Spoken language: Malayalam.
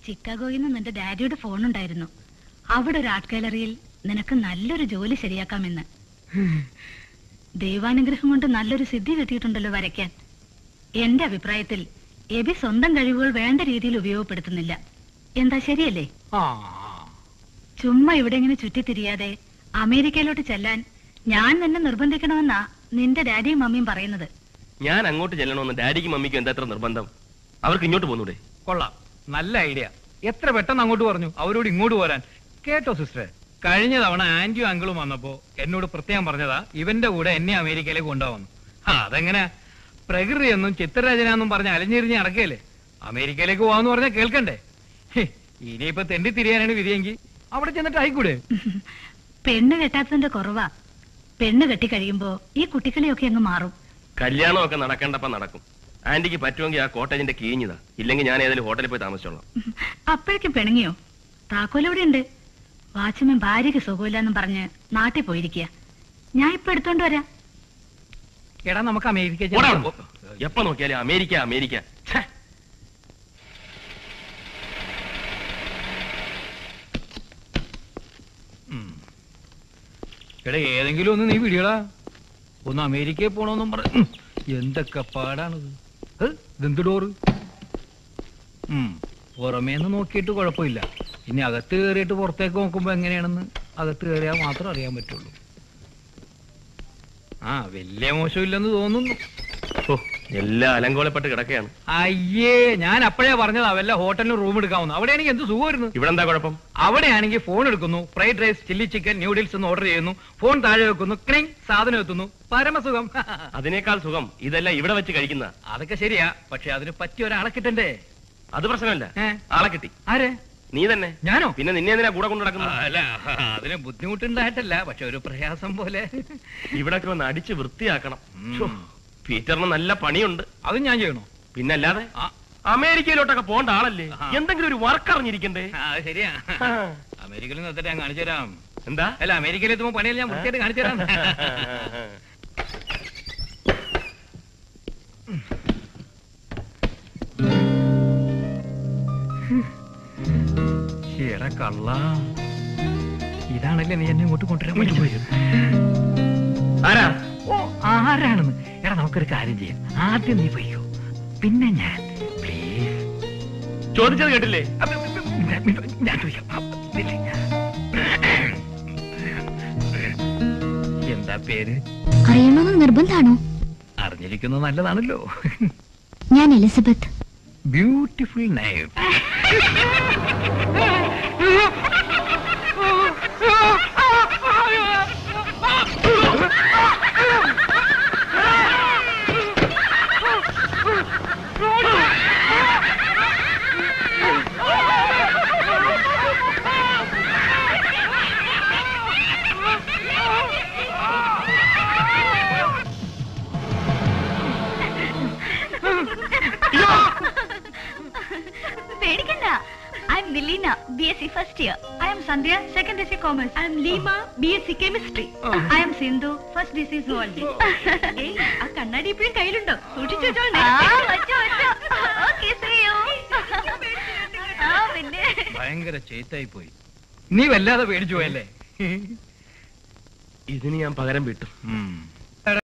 ചിക്കാഗോയിൽ നിന്ന് നിന്റെ ഡാഡിയുടെ ഫോൺ ഉണ്ടായിരുന്നു അവിടെ ഒരു ആർട്ട് ഗാലറിയിൽ നിനക്ക് നല്ലൊരു ജോലി ശരിയാക്കാമെന്ന് ദൈവാനുഗ്രഹം കൊണ്ട് നല്ലൊരു സിദ്ധി കിട്ടിയിട്ടുണ്ടല്ലോ വരയ്ക്കാൻ എന്റെ അഭിപ്രായത്തിൽ എബി സ്വന്തം കഴിവുകൾ വേണ്ട രീതിയിൽ ഉപയോഗപ്പെടുത്തുന്നില്ല എന്താ ശരിയല്ലേ ആ ചുമ്മാ ഇവിടെ ഇങ്ങനെ ചുറ്റിത്തിരിയാതെ അമേരിക്കയിലോട്ട് ചെല്ലാൻ ഞാൻ നിന്നെ നിർബന്ധിക്കണമെന്നാ നിന്റെ ഡാഡിയും മമ്മിയും പറയുന്നത് ഞാൻ അങ്ങോട്ട് ചെല്ലണമെന്ന് ഡാഡിക്കും മമ്മിക്കും എന്താ എത്ര നിർബന്ധം അവർക്ക് ഇങ്ങോട്ട് പോന്നൂടെ കൊള്ളാം നല്ല ഐഡിയ എത്ര പെട്ടെന്ന് അങ്ങോട്ട് പറഞ്ഞു അവരോട് ഇങ്ങോട്ട് പോരാൻ കേട്ടോ സിസ്റ്റർ കഴിഞ്ഞ തവണ ആന്റിയും അങ്കിളും വന്നപ്പോ എന്നോട് പ്രത്യേകം പറഞ്ഞതാ ഇവന്റെ കൂടെ എന്നെ അമേരിക്കയിലേക്ക് കൊണ്ടുപോകുന്നു ആ അതെങ്ങനെ പ്രകൃതിയൊന്നും ചിത്രരചന എന്നും പറഞ്ഞ് അലഞ്ഞിരിഞ്ഞ് നടക്കല്ലേ അമേരിക്കയിലേക്ക് പോവാന്ന് പറഞ്ഞാൽ കേൾക്കണ്ടേ ഹേ, ഇനിയിപ്പോ തെണ്ടി തിരിയാനാണ് വിധിയെങ്കിൽ അവിടെ ചെന്നിട്ട് ആയിക്കൂടെ പെണ്ണ് കെട്ടാത്തതിന്റെ കുറവാ പെണ്ണ് കെട്ടി കഴിയുമ്പോ ഈ കുട്ടിക്കളിയൊക്കെ അങ്ങ് മാറും കല്യാണമൊക്കെ നടക്കേണ്ടപ്പോ നടക്കും ആന്റിക്ക് പറ്റുമെങ്കിൽ ആ കോട്ടേജിന്റെ കീഞ്ഞതാ ഇല്ലെങ്കിൽ ഞാൻ ഏതെങ്കിലും ഹോട്ടലിൽ പോയി താമസിച്ചോളാം അപ്പോഴേക്കും പിണങ്ങിയോ താക്കോൽ ഇവിടെ ഉണ്ട് വാച്ച്മാൻ ഭാര്യയ്ക്ക് സുഖമില്ലെന്നും പറഞ്ഞ് നാട്ടിൽ പോയിരിക്കുക ഞാൻ ഇപ്പൊ എടുത്തോണ്ട് വരാം എടാ നമുക്ക് അമേരിക്ക ഓടാ ചെല്ലാം. അവിടുന്ന്. എപ്പോ നോക്കിയാലും അമേരിക്ക അമേരിക്ക ഛേ. ഉം. എടാ ഏതെങ്കിലും ഒന്ന് നീ വിടിയടാ ഒന്ന് അമേരിക്കയിൽ പോണോന്നും പറ ഉം. എന്തൊക്കെ പാടാണിത് ഏ? ഇതെന്ത് ഡോറ് ഉം. പുറമേന്ന് നോക്കിയിട്ട് കുഴപ്പമില്ല ഇനി അകത്ത് കയറിയിട്ട് പുറത്തേക്ക് നോക്കുമ്പോ എങ്ങനെയാണെന്ന് അകത്ത് കയറിയാൽ മാത്രം അറിയാൻ പറ്റുള്ളൂ ആ വലിയ മോശമില്ലെന്ന് തോന്നുന്നു ഓ എല്ലാം അലങ്കോലപ്പെട്ട് കിടക്കുകയാണ് അയ്യേ ഞാൻ അപ്പോഴേ പറഞ്ഞതാ വല്ല ഹോട്ടലിന് റൂം എടുക്കാവുന്നു അവിടെയാണെങ്കിൽ എന്ത് സുഖമായിരുന്നു ഇവിടെ എന്താ കുഴപ്പം അവിടെയാണെങ്കിൽ ഫോൺ എടുക്കുന്നു fried rice chilli chicken noodles എന്ന് ഓർഡർ ചെയ്യുന്നു ഫോൺ താഴെ വെക്കുന്നു ക്രിങ് സാധനം എത്തുന്നു പരമസുഖം അതിനേക്കാൾ സുഖം ഇതെല്ലാം ഇവിടെ വെച്ച് കഴിക്കുന്ന അതൊക്കെ ശരിയാ പക്ഷെ അതിന് പറ്റിയ ഒരാളെ കിട്ടണ്ടേ അത് പ്രശ്നമല്ല ഏ? ആളെ കിട്ടി ആരെ നീ തന്നെ ഞാനോ പിന്നെ നിന്നെ എന്തിനാ കൂടെ കൊണ്ടു നടക്കുന്നത് അല്ല അതിന് ബുദ്ധിമുട്ടുണ്ടായിട്ടല്ല പക്ഷെ ഒരു പ്രയാസം പോലെ ഇവിടൊക്കെ ഒന്ന് അടിച്ച് വൃത്തിയാക്കണം ഉം. ഛോ, പീറ്ററിന് നല്ല പണിയുണ്ട് അതും ഞാൻ ചെയ്യണോ പിന്നല്ലാതെ ആ അമേരിക്കയിലോട്ടൊക്കെ പോണ്ട ആളല്ലേ ആഹാ. എന്തെങ്കിലും ഒരു വർക്ക് അറിഞ്ഞിരിക്കണ്ടേ ആ, അത് ശരിയാ ആ. അമേരിക്കയിൽ നിർത്തിട്ട് ഞാൻ കാണിച്ചു തരാം എന്താ അല്ല അമേരിക്കയിൽ എത്തുമ്പോ പണിയിൽ ഞാൻ വൃത്തിയായിട്ട് കാണിച്ചു തരാം എടാ കള്ള ഇതാണല്ലേ നീ എന്നെ ഇങ്ങോട്ട് കൊണ്ടുവരാൻ വേണ്ടി പോയത് ആരാ ഓ ആരാണെന്ന് എടാ നമുക്കൊരു കാര്യം ചെയ്യാം ആദ്യം നീ പോയിക്കോ പിന്നെ ഞാൻ പ്ലീസ് ചോദിച്ചത് കേട്ടില്ലേ ഞാൻ ചോദിക്കാം ആ, നില്ല്. എന്താ പേര് അറിയണമെന്ന് നിർബന്ധാണോ അറിഞ്ഞിരിക്കുന്നത് നല്ലതാണല്ലോ ഞാൻ എലിസബത്ത് ബ്യൂട്ടിഫുൾ നൈം പേടിക്കണ്ട I'm Nileena B S C first year I'm Sandhya second D C commerce I'm Leema B S C chemistry I'm Sindhu first D C zoology ആ കണ്ണാടി ഇപ്പോഴും കയ്യിലുണ്ടോ സൂക്ഷിച്ചു പിന്നെ ഭയങ്കര ചേത്തായി പോയി നീ വല്ലാതെ പേടിച്ചു പോയല്ലേ ഇതിന് ഞാൻ പകരം വിട്ടു ഉം